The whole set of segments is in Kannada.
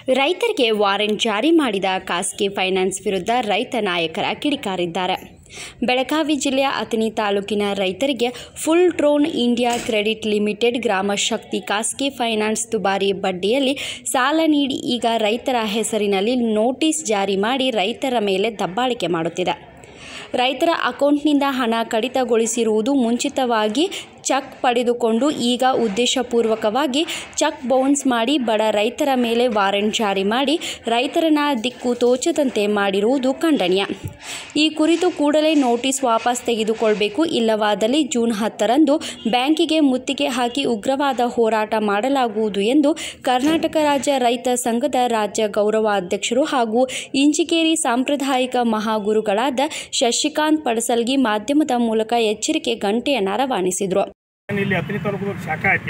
ರೈತರಿಗೆ ವಾರೆಂಟ್ ಜಾರಿ ಮಾಡಿದ ಖಾಸಗಿ ಫೈನಾನ್ಸ್ ವಿರುದ್ಧ ರೈತ ನಾಯಕರ ಕಿಡಿಕಾರಿದ್ದಾರೆ ಬೆಳಗಾವಿ ಜಿಲ್ಲೆಯ ಅಥಣಿ ತಾಲೂಕಿನ ರೈತರಿಗೆ Fullerton India credit limited Grama Shakti ಖಾಸಗಿ ಫೈನಾನ್ಸ್ ದುಬಾರಿ ಬಡ್ಡಿಯಲ್ಲಿ ಸಾಲ ನೀಡಿ ಈಗ ರೈತರ ಹೆಸರಿನಲ್ಲಿ ನೋಟಿಸ್ ಜಾರಿ ಮಾಡಿ ರೈತರ ಮೇಲೆ ದಬ್ಬಾಳಿಕೆ ಮಾಡುತ್ತಿದೆ ರೈತರ ಅಕೌಂಟ್ನಿಂದ ಹಣ ಕಡಿತಗೊಳಿಸಿರುವುದು ಮುಂಚಿತವಾಗಿ ಚೆಕ್ ಪಡೆದುಕೊಂಡು ಈಗ ಉದ್ದೇಶಪೂರ್ವಕವಾಗಿ ಚೆಕ್ ಬೌನ್ಸ್ ಮಾಡಿ ಬಡ ರೈತರ ಮೇಲೆ ವಾರೆಂಟ್ ಜಾರಿ ಮಾಡಿ ರೈತರನ್ನ ದಿಕ್ಕು ತೋಚದಂತೆ ಮಾಡಿರುವುದು ಖಂಡನೀಯ ಈ ಕುರಿತು ಕೂಡಲೇ ನೋಟಿಸ್ ವಾಪಸ್ ತೆಗೆದುಕೊಳ್ಳಬೇಕು ಇಲ್ಲವಾದಲ್ಲಿ ಜೂನ್ ಹತ್ತರಂದು ಬ್ಯಾಂಕಿಗೆ ಮುತ್ತಿಗೆ ಹಾಕಿ ಉಗ್ರವಾದ ಹೋರಾಟ ಮಾಡಲಾಗುವುದು ಎಂದು ಕರ್ನಾಟಕ ರಾಜ್ಯ ರೈತ ಸಂಘದ ರಾಜ್ಯ ಗೌರವಾಧ್ಯಕ್ಷರು ಹಾಗೂ ಇಂಚಿಕೇರಿ ಸಾಂಪ್ರದಾಯಿಕ ಮಹಾಗುರುಗಳಾದ ಶಶಿಕಾಂತ್ ಪಡಸಲ್ಗಿ ಮಾಧ್ಯಮದ ಮೂಲಕ ಎಚ್ಚರಿಕೆ ಗಂಟೆಯನ್ನು ರವಾನಿಸಿದರು ಇಲ್ಲಿ ಹತ್ತನೇ ತಾಲೂಕದಾಗ ಶಾಖೆ ಐತಿ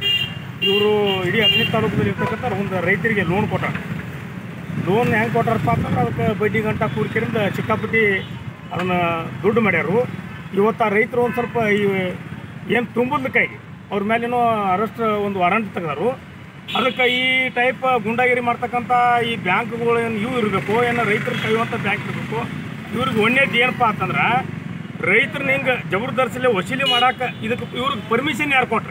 ಇವರು ಇಡೀ ಹತ್ತನೇ ತಾಲೂಕದಲ್ಲಿ ಇರ್ತಕ್ಕಂಥ ಒಂದು ರೈತರಿಗೆ ಲೋನ್ ಕೊಟ್ಟಾರ ಲೋನ್ ಹೆಂಗೆ ಕೊಟ್ಟಾರಪ್ಪ ಅಂತಂದ್ರೆ ಅದಕ್ಕೆ ಬಡ್ಡಿ ಗಂಟ ಕೂಡಿಕೆರಿಂದ ಚಿಕ್ಕಾಪಟ್ಟಿ ಅದನ್ನು ದುಡ್ಡು ಮಾಡ್ಯಾರು ಇವತ್ತು ಆ ರೈತರು ಒಂದು ಸ್ವಲ್ಪ ಈ ಏನು ತುಂಬದಕ್ಕಾಗಿ ಅವ್ರ ಮೇಲೇನೋ ಅರೆಸ್ಟ್ ಒಂದು ವಾರಂಟ್ ತೆಗೆದಾರು ಅದಕ್ಕೆ ಈ ಟೈಪ್ ಗುಂಡಾಗಿರಿ ಮಾಡ್ತಕ್ಕಂಥ ಈ ಬ್ಯಾಂಕ್ಗಳು ಏನು ಇವು ಇರಬೇಕು ಏನೋ ರೈತರು ಕೈಯುವಂಥ ಬ್ಯಾಂಕ್ ಇರಬೇಕು ಇವ್ರಿಗೆ ಒಳ್ಳೇದು ಏನಪ್ಪ ಅಂತಂದ್ರೆ ರೈತರನ್ನ ಹಿಂಗೆ ಜಬರ್ದಸ್ತಿಲೆ ವಸೂಲಿ ಮಾಡಕ್ಕೆ ಇದಕ್ಕೆ ಇವ್ರಿಗೆ ಪರ್ಮಿಷನ್ ಯಾರು ಕೊಟ್ರಿ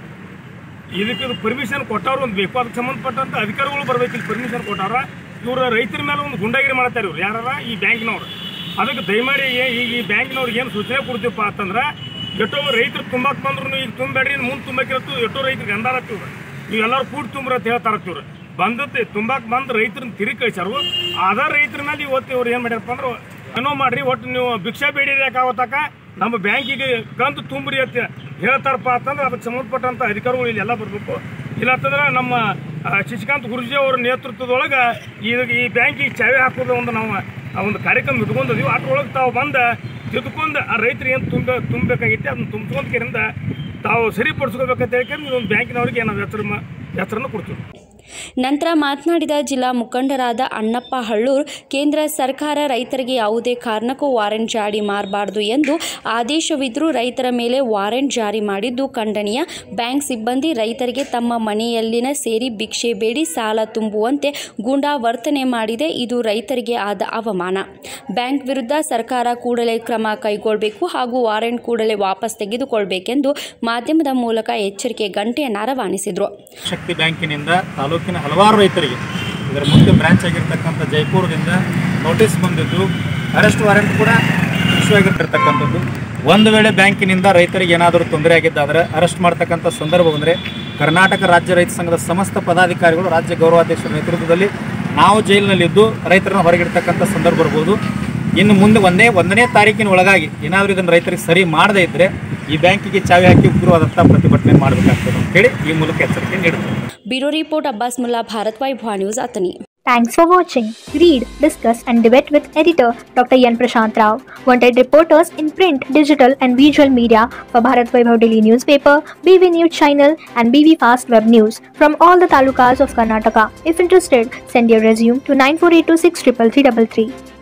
ಇದಕ್ಕೆ ಇದು ಪರ್ಮಿಷನ್ ಕೊಟ್ಟವ್ರು ಒಂದು ಬೇಕು ಅದಕ್ಕೆ ಸಂಬಂಧಪಟ್ಟಂತ ಅಧಿಕಾರಿಗಳು ಬರ್ಬೇಕು ಇಲ್ಲಿ ಪರ್ಮಿಷನ್ ಕೊಟ್ಟಾರ ಇವರು ರೈತರ ಮೇಲೆ ಒಂದು ಗುಂಡಾಗಿರಿ ಮಾಡ್ತಾರೆ ಇವ್ರು ಯಾರ ಈ ಬ್ಯಾಂಕ್ನವ್ರು ಅದಕ್ಕೆ ದಯಮಾಡಿ ಏ- ಈಗ ಈ ಬ್ಯಾಂಕ್ನವ್ರಿಗೆ ಏನು ಸೂಚನೆ ಕೊಡ್ತೀವಪ್ಪ ಅಂತಂದ್ರೆ ಎಷ್ಟೋ ರೈತರು ತುಂಬಕ್ಕೆ ಬಂದ್ರು ಈಗ ತುಂಬಬೇಡ್ರಿ ಮುಂದೆ ತುಂಬಕ್ಕಿರತ್ತು ಎಷ್ಟೋ ರೈತರಿಗೆ ಅಂದಾರತ್ತಿವ್ರು ನೀವೆಲ್ಲರೂ ಕೂಡಿ ತುಂಬ್ರ ಅಂತ ಹೇಳ್ತಾರತ್ತಿವ್ರು ಬಂದದ್ದು ತುಂಬಕ್ಕೆ ಬಂದು ರೈತರನ್ನ ತಿರುಗಿ ಕಳಿಸ್ಯಾರು ಅದ ರೈತರ ಮೇಲೆ ಇವತ್ತು ಇವ್ರು ಏನು ಮಾಡ್ಯಾರಪ್ಪ ಅಂದ್ರೆ ಏನೋ ಮಾಡ್ರಿ ಒಟ್ಟು ನೀವು ಭಿಕ್ಷಾ ಬೇಡಿರಿ ಯಾಕಾವತ್ತಾಕ ನಮ್ಮ ಬ್ಯಾಂಕಿಗೆ ಕಂತು ತುಂಬ್ರಿ ಅಂತ ಹೇಳ್ತಾರಪ್ಪ ಅಂತಂದ್ರೆ ಅದಕ್ಕೆ ಸಂಬಂಧಪಟ್ಟಂಥ ಅಧಿಕಾರಿಗಳು ಇಲ್ಲಿ ಎಲ್ಲ ಬರಬೇಕು ಇಲ್ಲ ಅಂತಂದ್ರೆ ನಮ್ಮ ಆ, ಶಶಿಕಾಂತ್ ಗುರುಜಿ ಅವರ ನೇತೃತ್ವದೊಳಗೆ ಈಗ ಈ ಬ್ಯಾಂಕಿಗೆ ಚಾವಿ ಹಾಕೋದು ಒಂದು ನಾವು ಆ ಒಂದು ಕಾರ್ಯಕ್ರಮ ಇಟ್ಕೊಂಡಿದ್ದೀವಿ ಅದ್ರೊಳಗೆ ತಾವು ಬಂದು ತಿದ್ಕೊಂಡು ಆ ರೈತರು ಏನು ತುಂಬ ತುಂಬಬೇಕಾಗಿತ್ತು ಅದನ್ನ ತುಂಬ್ಕೊಂಡ್ಕರಿಂದ ತಾವು ಸರಿಪಡಿಸ್ಕೋಬೇಕಂತ ಹೇಳ್ಕೊಂಡು ನೀವು ಒಂದು ಬ್ಯಾಂಕಿನವ್ರಿಗೆ ನಾವು ಹೆಸರು ಮ ಹೆಸರನ್ನು ಕೊಡ್ತೀವಿ ನಂತರ ಮಾತನಾಡಿದ ಜಿಲ್ಲಾ ಮುಖಂಡರಾದ ಅಣ್ಣಪ್ಪ ಹಳ್ಳೂರ್ ಕೇಂದ್ರ ಸರ್ಕಾರ ರೈತರಿಗೆ ಯಾವುದೇ ಕಾರಣಕ್ಕೂ ವಾರೆಂಟ್ ಜಾರಿ ಮಾಡಬಾರದು ಎಂದು ಆದೇಶವಿದ್ದರೂ ರೈತರ ಮೇಲೆ ವಾರೆಂಟ್ ಜಾರಿ ಮಾಡಿದ್ದು ಖಂಡನೀಯ ಬ್ಯಾಂಕ್ ಸಿಬ್ಬಂದಿ ರೈತರಿಗೆ ತಮ್ಮ ಮನೆಯಲ್ಲಿನ ಸೇರಿ ಭಿಕ್ಷೆ ಬೇಡಿ ಸಾಲ ತುಂಬುವಂತೆ ಗೂಂಡಾ ವರ್ತನೆ ಮಾಡಿದೆ ಇದು ರೈತರಿಗೆ ಆದ ಅವಮಾನ ಬ್ಯಾಂಕ್ ವಿರುದ್ಧ ಸರ್ಕಾರ ಕೂಡಲೇ ಕ್ರಮ ಕೈಗೊಳ್ಳಬೇಕು ಹಾಗೂ ವಾರೆಂಟ್ ಕೂಡಲೇ ವಾಪಸ್ ತೆಗೆದುಕೊಳ್ಳಬೇಕೆಂದು ಮಾಧ್ಯಮದ ಮೂಲಕ ಎಚ್ಚರಿಕೆ ಗಂಟೆಯನ್ನು ರವಾನಿಸಿದರು ಶಕ್ತಿ ಬ್ಯಾಂಕಿನಿಂದ ತಾಲೂಕಿನ ಹಲವಾರು ರೈತರಿಗೆ ಇದರ ಮುಖ್ಯ ಬ್ರಾಂಚ್ ಆಗಿರ್ತಕ್ಕಂಥ ಜೈಪುರದಿಂದ ನೋಟಿಸ್ ಬಂದಿದ್ದು ಅರೆಸ್ಟ್ ವಾರೆಂಟ್ ಕೂಡ ವಿಷಯವಾಗಿರ್ತಕ್ಕಂಥದ್ದು ಒಂದು ವೇಳೆ ಬ್ಯಾಂಕಿನಿಂದ ರೈತರಿಗೆ ಏನಾದರೂ ತೊಂದರೆ ಆಗಿದ್ದಾದರೆ ಅರೆಸ್ಟ್ ಮಾಡ್ತಕ್ಕಂಥ ಸಂದರ್ಭ ಬಂದರೆ ಕರ್ನಾಟಕ ರಾಜ್ಯ ರೈತ ಸಂಘದ ಸಮಸ್ತ ಪದಾಧಿಕಾರಿಗಳು ರಾಜ್ಯ ಗೌರವಾಧ್ಯಕ್ಷರ ನೇತೃತ್ವದಲ್ಲಿ ನಾವು ಜೈಲಿನಲ್ಲಿದ್ದು ರೈತರನ್ನ ಹೊರಗಿಡ್ತಕ್ಕಂಥ ಸಂದರ್ಭ ಬರ್ಬೋದು ಇನ್ನು ಮುಂದೆ ಒಂದೇ ಒಂದನೇ ತಾರೀಕಿನ ಒಳಗಾಗಿ ಏನಾದರೂ ಇದನ್ನು ರೈತರಿಗೆ ಸರಿ ಮಾಡದೇ ಇದ್ದರೆ ಈ ಬ್ಯಾಂಕಿಗೆ ಚಾವಿ ಹಾಕಿ ಉಗ್ರವಾದಂಥ ಪ್ರತಿಭಟನೆ ಮಾಡಬೇಕಾಗ್ತದೆ ಅಂತೇಳಿ ಈ ಮೂಲಕ ಎಚ್ಚರಿಕೆ ನೀಡುತ್ತದೆ bureau report Abbas Mulla Bharat Vaibhava news Athani Thanks for watching. Read, discuss, and debate with editor Dr. Yan Prashant Rao. Wanted reporters in print, digital, and visual media for Bharat Vaibhav Daily Newspaper, BV News Channel, and BV Fast Web News from all the talukas of Karnataka. If interested, send your resume to 9482633333.